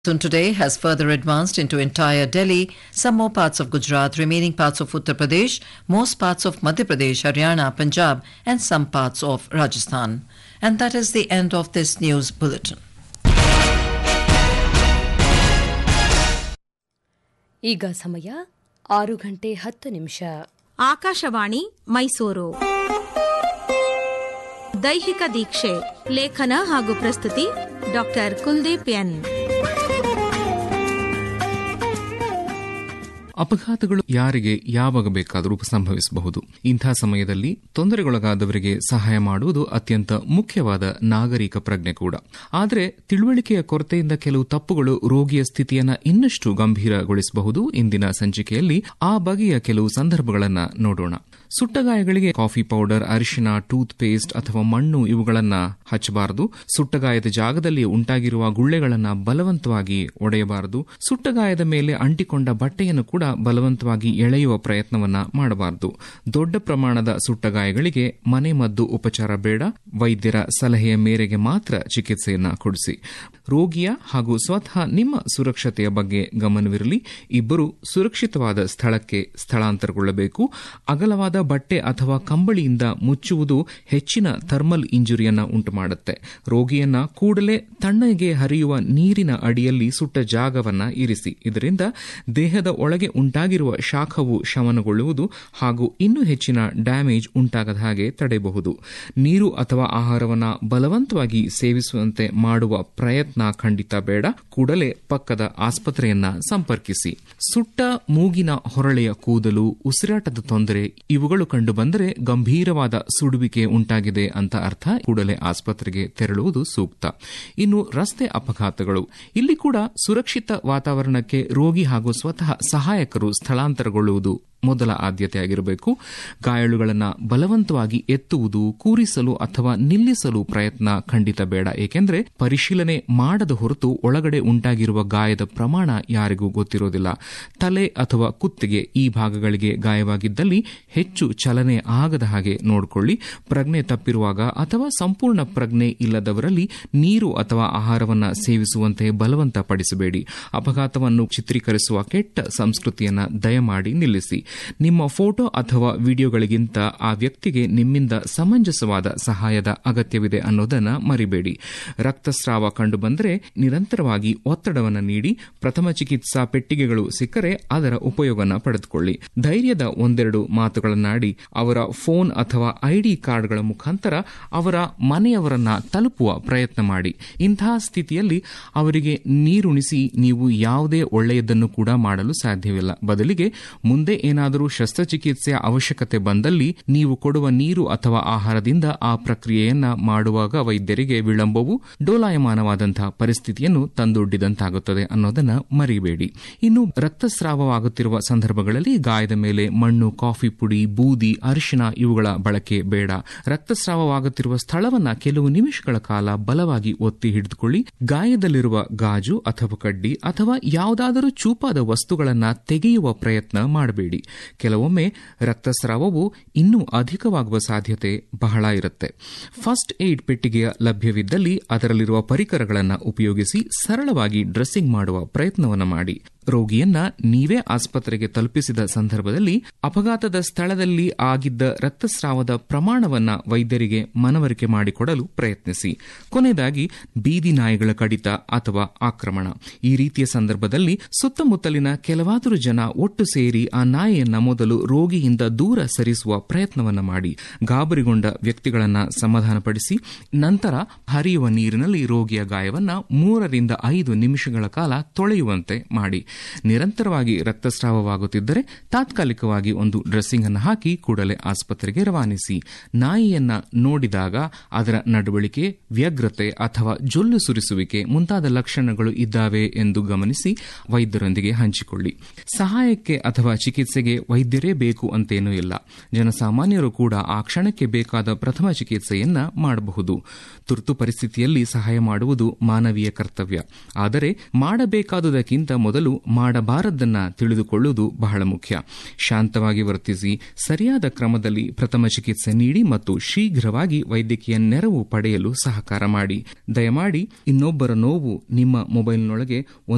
Monsoon today has further advanced into entire Delhi, some more parts of Gujarat, remaining parts of Uttar Pradesh, most parts of Madhya Pradesh, Haryana, Punjab, and some parts of Rajasthan. And that is the end of this news bulletin. ಈಗ ಸಮಯ ಆರು ಗಂಟೆ ಹತ್ತು ನಿಮಿಷ ಆಕಾಶವಾಣಿ ಮೈಸೂರು ದೈಹಿಕ ದೀಕ್ಷೆ ಲೇಖನ ಹಾಗೂ ಪ್ರಸ್ತುತಿ ಡಾಕ್ಟರ್ ಕುಲ್ದೀಪ್ ಎನ್ ಅಪಘಾತಗಳು ಯಾರಿಗೆ ಯಾವಾಗ ಬೇಕಾದರೂ ಸಂಭವಿಸಬಹುದು ಇಂಥ ಸಮಯದಲ್ಲಿ ತೊಂದರೆಗೊಳಗಾದವರಿಗೆ ಸಹಾಯ ಮಾಡುವುದು ಅತ್ಯಂತ ಮುಖ್ಯವಾದ ನಾಗರಿಕ ಪ್ರಜ್ಞೆ ಕೂಡ ಆದರೆ ತಿಳುವಳಿಕೆಯ ಕೊರತೆಯಿಂದ ಕೆಲವು ತಪ್ಪುಗಳು ರೋಗಿಯ ಸ್ಥಿತಿಯನ್ನ ಇನ್ನಷ್ಟು ಗಂಭೀರಗೊಳಿಸಬಹುದು ಇಂದಿನ ಸಂಚಿಕೆಯಲ್ಲಿ ಆ ಬಗೆಯ ಕೆಲವು ಸಂದರ್ಭಗಳನ್ನು ನೋಡೋಣ ಸುಟ್ಟಗಾಯಗಳಿಗೆ ಕಾಫಿ ಪೌಡರ್ ಅರಿಶಿನ ಟೂತ್ ಪೇಸ್ಟ್ ಅಥವಾ ಮಣ್ಣು ಇವುಗಳನ್ನ ಹಚ್ಚಬಾರದು ಸುಟ್ಟಗಾಯದ ಜಾಗದಲ್ಲಿ ಉಂಟಾಗಿರುವ ಗುಳ್ಳೆಗಳನ್ನ ಬಲವಂತವಾಗಿ ಒಡೆಯಬಾರದು ಸುಟ್ಟಗಾಯದ ಮೇಲೆ ಅಂಟಿಕೊಂಡ ಬಟ್ಟೆಯನ್ನು ಕೂಡ ಬಲವಂತವಾಗಿ ಎಳೆಯುವ ಪ್ರಯತ್ನವನ್ನ ಮಾಡಬಾರದು ದೊಡ್ಡ ಪ್ರಮಾಣದ ಸುಟ್ಟಗಾಯಗಳಿಗೆ ಮನೆ ಮದ್ದು ಉಪಚಾರ ಬೇಡ ವೈದ್ಯರ ಸಲಹೆಯ ಮೇರೆಗೆ ಮಾತ್ರ ಚಿಕಿತ್ಸೆಯನ್ನ ಕೊಡಿಸಿ ರೋಗಿಯ ಹಾಗೂ ಸ್ವತಃ ನಿಮ್ಮ ಸುರಕ್ಷತೆಯ ಬಗ್ಗೆ ಗಮನವಿರಲಿ ಇಬ್ಬರು ಸುರಕ್ಷಿತವಾದ ಸ್ಥಳಕ್ಕೆ ಸ್ಥಳಾಂತರಗೊಳ್ಳಬೇಕು ಅಗಲವಾದ ಬಟ್ಟೆ ಅಥವಾ ಕಂಬಳಿಯಿಂದ ಮುಚ್ಚುವುದು ಹೆಚ್ಚಿನ ಥರ್ಮಲ್ ಇಂಜುರಿಯನ್ನ ಉಂಟುಮಾಡುತ್ತೆ ರೋಗಿಯನ್ನ ಕೂಡಲೇ ತಣ್ಣಗೆ ಹರಿಯುವ ನೀರಿನ ಅಡಿಯಲ್ಲಿ ಸುಟ್ಟ ಜಾಗವನ್ನ ಇರಿಸಿ ಇದರಿಂದ ದೇಹದ ಒಳಗೆ ಉಂಟಾಗಿರುವ ಶಾಖವು ಶಮನಗೊಳ್ಳುವುದು ಹಾಗೂ ಇನ್ನೂ ಹೆಚ್ಚಿನ ಡ್ಯಾಮೇಜ್ ಉಂಟಾಗದ ಹಾಗೆ ತಡೆಯಬಹುದು ನೀರು ಅಥವಾ ಆಹಾರವನ್ನ ಬಲವಂತವಾಗಿ ಸೇವಿಸುವಂತೆ ಮಾಡುವ ಪ್ರಯತ್ನ ಖಂಡಿತ ಬೇಡ ಕೂಡಲೇ ಪಕ್ಕದ ಆಸ್ಪತ್ರೆಯನ್ನ ಸಂಪರ್ಕಿಸಿ ಸುಟ್ಟ ಮೂಗಿನ ಹೊರಳೆಯ ಕೂದಲು ಉಸಿರಾಟದ ತೊಂದರೆ ಇವುಗಳು ಕಂಡುಬಂದರೆ ಗಂಭೀರವಾದ ಸುಡುವಿಕೆ ಉಂಟಾಗಿದೆ ಅಂತ ಅರ್ಥ ಕೂಡಲೇ ಆಸ್ಪತ್ರೆಗೆ ತೆರಳುವುದು ಸೂಕ್ತ ಇನ್ನು ರಸ್ತೆ ಅಪಘಾತಗಳು ಇಲ್ಲಿ ಕೂಡ ಸುರಕ್ಷಿತ ವಾತಾವರಣಕ್ಕೆ ರೋಗಿ ಹಾಗೂ ಸ್ವತಃ ಸಹಾಯಕರು ಸ್ಥಳಾಂತರಗೊಳ್ಳುವುದು ಮೊದಲ ಆದ್ಯತೆಯಾಗಿರಬೇಕು ಗಾಯಾಳುಗಳನ್ನು ಬಲವಂತವಾಗಿ ಎತ್ತುವುದು ಕೂರಿಸಲು ಅಥವಾ ನಿಲ್ಲಿಸಲು ಪ್ರಯತ್ನ ಖಂಡಿತ ಬೇಡ ಏಕೆಂದರೆ ಪರಿಶೀಲನೆ ಮಾಡದ ಹೊರತು ಒಳಗಡೆ ಉಂಟಾಗಿರುವ ಗಾಯದ ಪ್ರಮಾಣ ಯಾರಿಗೂ ಗೊತ್ತಿರೋದಿಲ್ಲ ತಲೆ ಅಥವಾ ಕುತ್ತಿಗೆ ಈ ಭಾಗಗಳಿಗೆ ಗಾಯವಾಗಿದ್ದಲ್ಲಿ ಹೆಚ್ಚು ಚಲನೆ ಆಗದ ಹಾಗೆ ನೋಡಿಕೊಳ್ಳಿ ಪ್ರಜ್ಞೆ ತಪ್ಪಿರುವಾಗ ಅಥವಾ ಸಂಪೂರ್ಣ ಪ್ರಜ್ಞೆ ಇಲ್ಲದವರಲ್ಲಿ ನೀರು ಅಥವಾ ಆಹಾರವನ್ನು ಸೇವಿಸುವಂತೆ ಬಲವಂತ ಪಡಿಸಬೇಡಿ ಅಪಘಾತವನ್ನು ಚಿತ್ರೀಕರಿಸುವ ಕೆಟ್ಟ ಸಂಸ್ಕೃತಿಯನ್ನ ದಯಮಾಡಿ ನಿಲ್ಲಿಸಿ ನಿಮ್ಮ ಫೋಟೋ ಅಥವಾ ವಿಡಿಯೋಗಳಿಗಿಂತ ಆ ವ್ಯಕ್ತಿಗೆ ನಿಮ್ಮಿಂದ ಸಮಂಜಸವಾದ ಸಹಾಯದ ಅಗತ್ಯವಿದೆ ಅನ್ನೋದನ್ನ ಮರಿಬೇಡಿ ರಕ್ತಸ್ರಾವ ಕಂಡುಬಂದರೆ ನಿರಂತರವಾಗಿ ಒತ್ತಡವನ್ನು ನೀಡಿ ಪ್ರಥಮ ಚಿಕಿತ್ಸಾ ಪೆಟ್ಟಿಗೆಗಳು ಸಿಕ್ಕರೆ ಅದರ ಉಪಯೋಗನ ಪಡೆದುಕೊಳ್ಳಿ ಧೈರ್ಯದ ಒಂದೆರಡು ಮಾತುಗಳನ್ನಾಡಿ ಅವರ ಫೋನ್ ಅಥವಾ ಐಡಿ ಕಾರ್ಡ್ಗಳ ಮುಖಾಂತರ ಅವರ ಮನೆಯವರನ್ನ ತಲುಪುವ ಪ್ರಯತ್ನ ಮಾಡಿ ಇಂತಹ ಸ್ಥಿತಿಯಲ್ಲಿ ಅವರಿಗೆ ನೀರುಣಿಸಿ ನೀವು ಯಾವುದೇ ಒಳ್ಳೆಯದನ್ನು ಕೂಡ ಮಾಡಲು ಸಾಧ್ಯವಿಲ್ಲ ಬದಲಿಗೆ ಮುಂದೆ ಏನಾದರೂ ಶಸ್ತ್ರಚಿಕಿತ್ಸೆಯ ಅವಶ್ಯಕತೆ ಬಂದಲ್ಲಿ ನೀವು ಕೊಡುವ ನೀರು ಅಥವಾ ಆಹಾರದಿಂದ ಆ ಪ್ರಕ್ರಿಯೆಯನ್ನ ಮಾಡುವಾಗ ವೈದ್ಯರಿಗೆ ವಿಳಂಬವು ಡೋಲಾಯಮಾನವಾದಂತಹ ಪರಿಸ್ಥಿತಿಯನ್ನು ತಂದೊಡ್ಡಿದಂತಾಗುತ್ತದೆ ಅನ್ನೋದನ್ನ ಮರಿಬೇಡಿ ಇನ್ನು ರಕ್ತಸ್ರಾವವಾಗುತ್ತಿರುವ ಸಂದರ್ಭಗಳಲ್ಲಿ ಗಾಯದ ಮೇಲೆ ಮಣ್ಣು ಕಾಫಿ ಪುಡಿ ಬೂದಿ ಅರಿಶಿನ ಇವುಗಳ ಬಳಕೆ ಬೇಡ ರಕ್ತಸ್ರಾವವಾಗುತ್ತಿರುವ ಸ್ಥಳವನ್ನ ಕೆಲವು ನಿಮಿಷಗಳ ಕಾಲ ಬಲವಾಗಿ ಒತ್ತಿ ಹಿಡಿದುಕೊಳ್ಳಿ ಗಾಯದಲ್ಲಿರುವ ಗಾಜು ಅಥವಾ ಕಡ್ಡಿ ಅಥವಾ ಯಾವುದಾದರೂ ಚೂಪಾದ ವಸ್ತುಗಳನ್ನ ತೆಗೆಯುವ ಪ್ರಯತ್ನ ಮಾಡಬೇಡಿ ಕೆಲವೊಮ್ಮೆ ರಕ್ತಸ್ರಾವವು ಇನ್ನೂ ಅಧಿಕವಾಗುವ ಸಾಧ್ಯತೆ ಬಹಳ ಇರುತ್ತೆ ಫಸ್ಟ್ ಏಡ್ ಪೆಟ್ಟಿಗೆಯ ಲಭ್ಯವಿದ್ದಲ್ಲಿ ಅದರಲ್ಲಿರುವ ಪರಿಕರಗಳನ್ನು ಉಪಯೋಗಿಸಿ ಸರಳವಾಗಿ ಡ್ರೆಸ್ಸಿಂಗ್ ಮಾಡುವ ಪ್ರಯತ್ನವನ್ನು ಮಾಡಿ ರೋಗಿಯನ್ನ ನೀವೇ ಆಸ್ಪತ್ರೆಗೆ ತಲುಪಿಸಿದ ಸಂದರ್ಭದಲ್ಲಿ ಅಪಘಾತದ ಸ್ಥಳದಲ್ಲಿ ಆಗಿದ್ದ ರಕ್ತಸ್ರಾವದ ಪ್ರಮಾಣವನ್ನ ವೈದ್ಯರಿಗೆ ಮನವರಿಕೆ ಮಾಡಿಕೊಡಲು ಪ್ರಯತ್ನಿಸಿ ಕೊನೆಯದಾಗಿ ಬೀದಿ ನಾಯಿಗಳ ಕಡಿತ ಅಥವಾ ಆಕ್ರಮಣ ಈ ರೀತಿಯ ಸಂದರ್ಭದಲ್ಲಿ ಸುತ್ತಮುತ್ತಲಿನ ಕೆಲವಾದರೂ ಜನ ಒಟ್ಟು ಸೇರಿ ಆ ನಾಯಿಯನ್ನ ಮೊದಲು ರೋಗಿಯಿಂದ ದೂರ ಸರಿಸುವ ಪ್ರಯತ್ನವನ್ನ ಮಾಡಿ ಗಾಬರಿಗೊಂಡ ವ್ಯಕ್ತಿಗಳನ್ನ ಸಮಾಧಾನಪಡಿಸಿ ನಂತರ ಹರಿಯುವ ನೀರಿನಲ್ಲಿ ರೋಗಿಯ ಗಾಯವನ್ನ ಮೂರರಿಂದ ಐದು ನಿಮಿಷಗಳ ಕಾಲ ತೊಳೆಯುವಂತೆ ಮಾಡಿ ನಿರಂತರವಾಗಿ ರಕ್ತಸ್ರಾವವಾಗುತ್ತಿದ್ದರೆ ತಾತ್ಕಾಲಿಕವಾಗಿ ಒಂದು ಡ್ರೆಸ್ಸಿಂಗ್ ಅನ್ನು ಹಾಕಿ ಕೂಡಲೇ ಆಸ್ಪತ್ರೆಗೆ ರವಾನಿಸಿ ನಾಯಿಯನ್ನ ನೋಡಿದಾಗ ಅದರ ನಡವಳಿಕೆ ವ್ಯಗ್ರತೆ ಅಥವಾ ಜೊಲ್ಲು ಸುರಿಸುವಿಕೆ ಮುಂತಾದ ಲಕ್ಷಣಗಳು ಇದ್ದಾವೆ ಎಂದು ಗಮನಿಸಿ ವೈದ್ಯರೊಂದಿಗೆ ಹಂಚಿಕೊಳ್ಳಿ ಸಹಾಯಕ್ಕೆ ಅಥವಾ ಚಿಕಿತ್ಸೆಗೆ ವೈದ್ಯರೇ ಬೇಕು ಅಂತೇನೂ ಇಲ್ಲ ಜನಸಾಮಾನ್ಯರು ಕೂಡ ಆ ಕ್ಷಣಕ್ಕೆ ಬೇಕಾದ ಪ್ರಥಮ ಚಿಕಿತ್ಸೆಯನ್ನ ಮಾಡಬಹುದು ತುರ್ತು ಪರಿಸ್ಥಿತಿಯಲ್ಲಿ ಸಹಾಯ ಮಾಡುವುದು ಮಾನವೀಯ ಕರ್ತವ್ಯ ಆದರೆ ಮಾಡಬೇಕಾದುದಕ್ಕಿಂತ ಮೊದಲು ಮಾಡಬಾರದನ್ನ ತಿಳಿದುಕೊಳ್ಳುವುದು ಬಹಳ ಮುಖ್ಯ ಶಾಂತವಾಗಿ ವರ್ತಿಸಿ ಸರಿಯಾದ ಕ್ರಮದಲ್ಲಿ ಪ್ರಥಮ ಚಿಕಿತ್ಸೆ ನೀಡಿ ಮತ್ತು ಶೀಘ್ರವಾಗಿ ವೈದ್ಯಕೀಯ ನೆರವು ಪಡೆಯಲು ಸಹಕಾರ ಮಾಡಿ ದಯಮಾಡಿ ಇನ್ನೊಬ್ಬರ ನೋವು ನಿಮ್ಮ ಮೊಬೈಲ್ನೊಳಗೆ